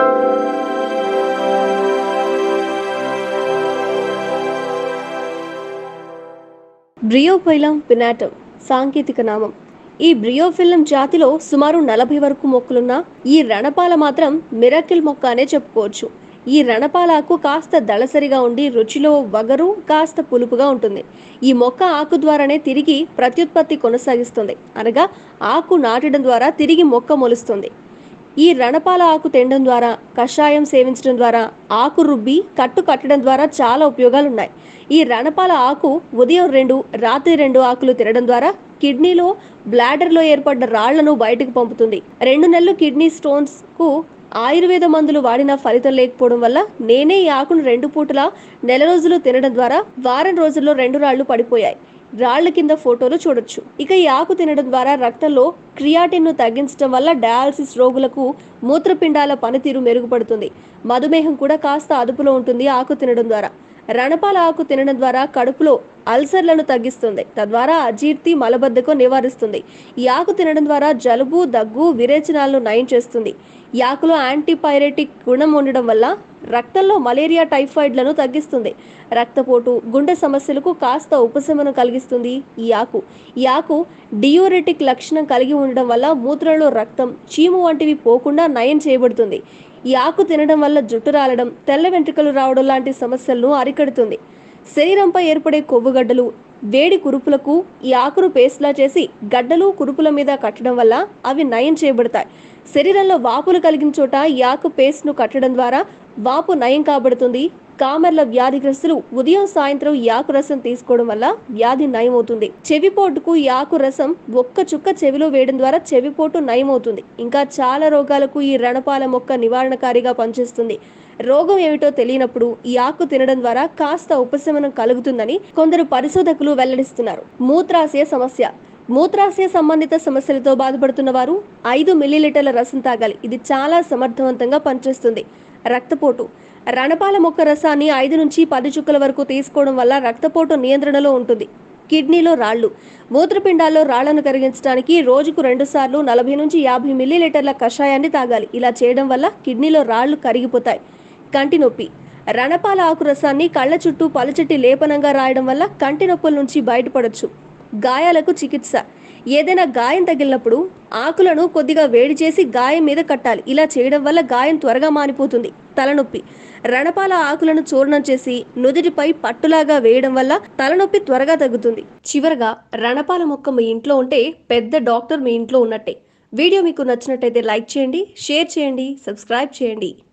బ్రియోఫైలం పినాటం సాంకేతిక నామం ఈ బ్రియోఫిలం జాతిలో సుమారు నలభై వరకు మొక్కలున్న ఈ రణపాల మాత్రం మిరకిల్ మొక్క అనే చెప్పుకోవచ్చు ఈ రణపాలాకు కాస్త దళసరిగా ఉండి రుచిలో వగరు కాస్త పులుపుగా ఉంటుంది ఈ మొక్క ఆకు ద్వారానే తిరిగి ప్రత్యుత్పత్తి కొనసాగిస్తుంది అనగా ఆకు నాటడం ద్వారా తిరిగి మొక్క మొలుస్తుంది ఈ రణపాల ఆకు తినడం ద్వారా కషాయం సేవించడం ద్వారా ఆకు రుబ్బి కట్టు కట్టడం ద్వారా చాలా ఉపయోగాలు ఉన్నాయి ఈ రణపాల ఆకు ఉదయం రెండు రాత్రి రెండు ఆకులు తినడం ద్వారా కిడ్నీలో బ్లాడర్లో ఏర్పడ్డ రాళ్లను బయటకు పంపుతుంది రెండు నెలలు కిడ్నీ స్టోన్స్ కు ఆయుర్వేద మందులు వాడినా ఫలితం లేకపోవడం వల్ల నేనే ఈ ఆకును రెండు పూటలా నెల రోజులు తినడం ద్వారా వారం రోజుల్లో రెండు రాళ్లు పడిపోయాయి రాళ్ల కింద ఫోటోలు చూడొచ్చు ఇక ఈ ఆకు తినడం ద్వారా రక్తంలో క్రియాటిన్ ను తగ్గించడం వల్ల డయాలసిస్ రోగులకు మూత్రపిండాల పనితీరు మెరుగుపడుతుంది మధుమేహం కూడా కాస్త అదుపులో ఉంటుంది ఆకు తినడం ద్వారా రణపాల ఆకు తినడం ద్వారా కడుపులో అల్సర్లను తగ్గిస్తుంది తద్వారా అజీర్తి మలబద్ధకం నివారిస్తుంది ఈ ఆకు తినడం ద్వారా జలుబు దగ్గు విరేచనాలను నయం చేస్తుంది ఈ ఆకులో యాంటీపైరెటిక్ గుణం ఉండడం వల్ల రక్తంలో మలేరియా టైఫాయిడ్లను తగ్గిస్తుంది రక్తపోటు గుండె సమస్యలకు కాస్త ఉపశమనం కలిగిస్తుంది ఈ ఆకు ఈ ఆకు డియూరెటిక్ లక్షణం కలిగి ఉండడం వల్ల మూత్రంలో రక్తం చీము వంటివి పోకుండా నయం చేయబడుతుంది ఈ ఆకు తినడం వల్ల జుట్టు రాలడం తెల్ల వెంట్రుకలు రావడం లాంటి సమస్యలను అరికడుతుంది శరీరంపై ఏర్పడే కొవ్వుగడ్డలు వేడి కురుపులకు ఈ ఆకును పేస్ట్లా చేసి గడ్డలు కురుపుల మీద కట్టడం వల్ల అవి నయం చేయబడతాయి శరీరంలో వాపులు కలిగిన చోట ఈ ఆకు పేస్ట్ను కట్టడం ద్వారా వాపు నయం కాబడుతుంది కామెర్ల వ్యాధిగ్రస్తులు ఉదయం సాయంత్రం ఈ ఆకు రసం తీసుకోవడం వల్ల వ్యాధి నయమవుతుంది చెవిపోటుకు ఈ ఆకు రసం ఒక్క చుక్క చెవిలో వేయడం ద్వారా చెవిపోటు నయమవుతుంది ఇంకా చాలా రోగాలకు ఈ రణపాల మొక్క నివారణకారిగా పనిచేస్తుంది రోగం ఏమిటో తెలియనప్పుడు ఈ ఆకు తినడం ద్వారా కాస్త ఉపశమనం కలుగుతుందని కొందరు పరిశోధకులు వెల్లడిస్తున్నారు మూత్రాశయ సమస్య మూత్రాశయ సంబంధిత సమస్యలతో బాధపడుతున్న వారు ఐదు మిల్లీలీటర్ల రసం తాగాలి ఇది చాలా సమర్థవంతంగా పనిచేస్తుంది రక్తపోటు రణపాల మొక్క రసాన్ని ఐదు నుంచి పది చుక్కల వరకు తీసుకోవడం వల్ల రక్తపోటు నియంత్రణలో ఉంటుంది కిడ్నీలో రాళ్లు మూత్రపిండాల్లో రాళ్లను కరిగించడానికి రోజుకు రెండు సార్లు నలభై నుంచి యాభై మిల్లీలీటర్ల కషాయాన్ని తాగాలి ఇలా చేయడం వల్ల కిడ్నీలో రాళ్లు కరిగిపోతాయి కంటి నొప్పి రణపాల ఆకు రసాన్ని కళ్ళ చుట్టూ పలుచటి లేపనంగా రాయడం వల్ల కంటి నొప్పుల నుంచి బయటపడొచ్చు గాయాలకు చికిత్స ఏదైనా గాయం తగిలినప్పుడు ఆకులను కొద్దిగా వేడి చేసి గాయం మీద కట్టాలి ఇలా చేయడం వల్ల గాయం త్వరగా మానిపోతుంది తలనొప్పి రణపాల ఆకులను చూర్ణం చేసి నుదిటిపై పట్టులాగా వేయడం వల్ల తలనొప్పి త్వరగా తగ్గుతుంది చివరగా రణపాల మొక్క మీ ఇంట్లో ఉంటే పెద్ద డాక్టర్ మీ ఇంట్లో ఉన్నట్టే వీడియో మీకు నచ్చినట్టయితే లైక్ చేయండి షేర్ చేయండి సబ్స్క్రైబ్ చేయండి